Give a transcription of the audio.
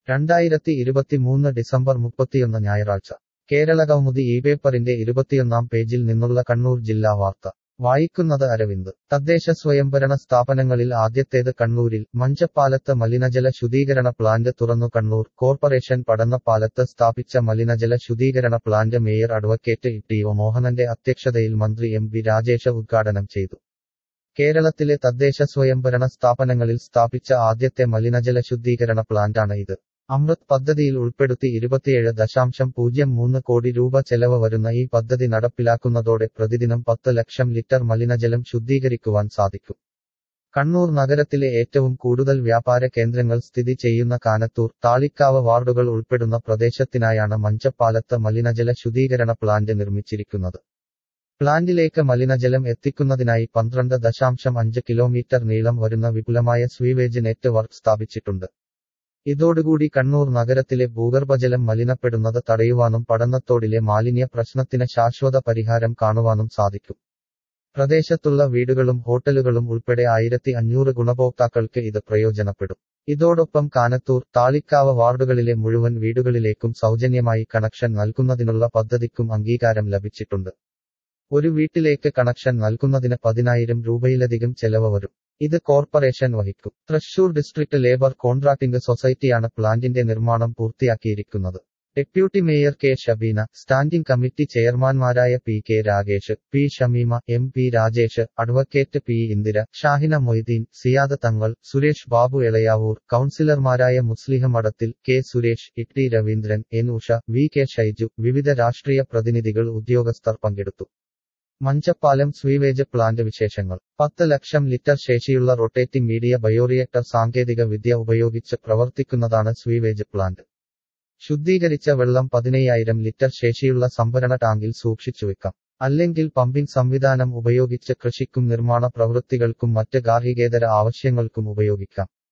രണ്ടായിരത്തി ഇരുപത്തിമൂന്ന് ഡിസംബർ മുപ്പത്തിയൊന്ന് ഞായറാഴ്ച കേരള കൗമുദി ഈ പേപ്പറിന്റെ ഇരുപത്തിയൊന്നാം പേജിൽ നിന്നുള്ള കണ്ണൂർ ജില്ലാ വാർത്ത വായിക്കുന്നത് അരവിന്ദ് തദ്ദേശ സ്വയംഭരണ സ്ഥാപനങ്ങളിൽ ആദ്യത്തേത് കണ്ണൂരിൽ മഞ്ചപ്പാലത്ത് മലിനജല ശുദ്ധീകരണ പ്ലാന്റ് തുറന്നു കണ്ണൂർ കോർപ്പറേഷൻ പടന്നപ്പാലത്ത് സ്ഥാപിച്ച മലിനജല ശുദ്ധീകരണ plant mayor advocate T O മോഹനന്റെ അധ്യക്ഷതയിൽ മന്ത്രി എം വി രാജേഷ ഉദ്ഘാടനം ചെയ്തു കേരളത്തിലെ തദ്ദേശ സ്വയംഭരണ സ്ഥാപനങ്ങളിൽ സ്ഥാപിച്ച ആദ്യത്തെ മലിനജല ശുദ്ധീകരണ പ്ലാന്റാണ് ഇത് അമൃത് പദ്ധതിയിൽ ഉൾപ്പെടുത്തി ഇരുപത്തിയേഴ് ദശാംശം പൂജ്യം മൂന്ന് കോടി രൂപ ചെലവ് വരുന്ന ഈ പദ്ധതി നടപ്പിലാക്കുന്നതോടെ പ്രതിദിനം പത്ത് ലക്ഷം ലിറ്റർ മലിനജലം ശുദ്ധീകരിക്കുവാൻ സാധിക്കും കണ്ണൂർ നഗരത്തിലെ ഏറ്റവും കൂടുതൽ വ്യാപാര കേന്ദ്രങ്ങൾ സ്ഥിതി ചെയ്യുന്ന കാനത്തൂർ താളിക്കാവ് വാർഡുകൾ ഉൾപ്പെടുന്ന പ്രദേശത്തിനായാണ് മഞ്ചപ്പാലത്ത് മലിനജല ശുദ്ധീകരണ പ്ലാന്റ് നിർമ്മിച്ചിരിക്കുന്നത് പ്ലാന്റിലേക്ക് മലിനജലം എത്തിക്കുന്നതിനായി പന്ത്രണ്ട് ദശാംശം അഞ്ച് കിലോമീറ്റർ നീളം വരുന്ന വിപുലമായ സ്വീവേജ് നെറ്റ് വർക്ക് സ്ഥാപിച്ചിട്ടുണ്ട് ഇതോടുകൂടി കണ്ണൂർ നഗരത്തിലെ ഭൂഗർഭജലം മലിനപ്പെടുന്നത് തടയുവാനും പഠനത്തോടിലെ മാലിന്യ പ്രശ്നത്തിന് ശാശ്വത പരിഹാരം കാണുവാനും സാധിക്കും പ്രദേശത്തുള്ള വീടുകളും ഹോട്ടലുകളും ഉൾപ്പെടെ ആയിരത്തി അഞ്ഞൂറ് ഗുണഭോക്താക്കൾക്ക് ഇത് പ്രയോജനപ്പെടും ഇതോടൊപ്പം കാനത്തൂർ താളിക്കാവ് വാർഡുകളിലെ മുഴുവൻ വീടുകളിലേക്കും സൗജന്യമായി കണക്ഷൻ നൽകുന്നതിനുള്ള പദ്ധതിക്കും അംഗീകാരം ലഭിച്ചിട്ടുണ്ട് ഒരു വീട്ടിലേക്ക് കണക്ഷൻ നൽകുന്നതിന് പതിനായിരം രൂപയിലധികം ചെലവ് വരും ഇത് കോർപ്പറേഷൻ വഹിക്കും തൃശൂർ ഡിസ്ട്രിക്ട് ലേബർ കോൺട്രാക്ടിംഗ് സൊസൈറ്റിയാണ് പ്ലാന്റിന്റെ നിർമ്മാണം പൂർത്തിയാക്കിയിരിക്കുന്നത് deputy mayor K Shabeena standing committee ചെയർമാൻമാരായ P K Rajesh P Shameema M P Rajesh advocate P Indira Shahina Moideen Siyad Thangal Suresh Babu Elayavoor കൌൺസിലർമാരായ Musliha Madathil K Suresh E Raveendran N Usha V K Shaiju വിവിധ രാഷ്ട്രീയ പ്രതിനിധികൾ ഉദ്യോഗസ്ഥർ പങ്കെടുത്തു മഞ്ചപ്പാലം സ്വീവേജ് പ്ലാന്റ് വിശേഷങ്ങൾ പത്ത് ലക്ഷം ലിറ്റർ ശേഷിയുള്ള റൊട്ടേറ്റിംഗ് മീഡിയ ബയോറിയക്ടർ സാങ്കേതിക വിദ്യ ഉപയോഗിച്ച് പ്രവർത്തിക്കുന്നതാണ് സ്വീവേജ് പ്ലാന്റ് ശുദ്ധീകരിച്ച വെള്ളം പതിനയ്യായിരം ലിറ്റർ ശേഷിയുള്ള സംഭരണ ടാങ്കിൽ സൂക്ഷിച്ചുവെക്കാം അല്ലെങ്കിൽ പമ്പിംഗ് സംവിധാനം ഉപയോഗിച്ച് കൃഷിക്കും നിർമ്മാണ പ്രവൃത്തികൾക്കും മറ്റ് ഗാർഹികേതര ആവശ്യങ്ങൾക്കും ഉപയോഗിക്കാം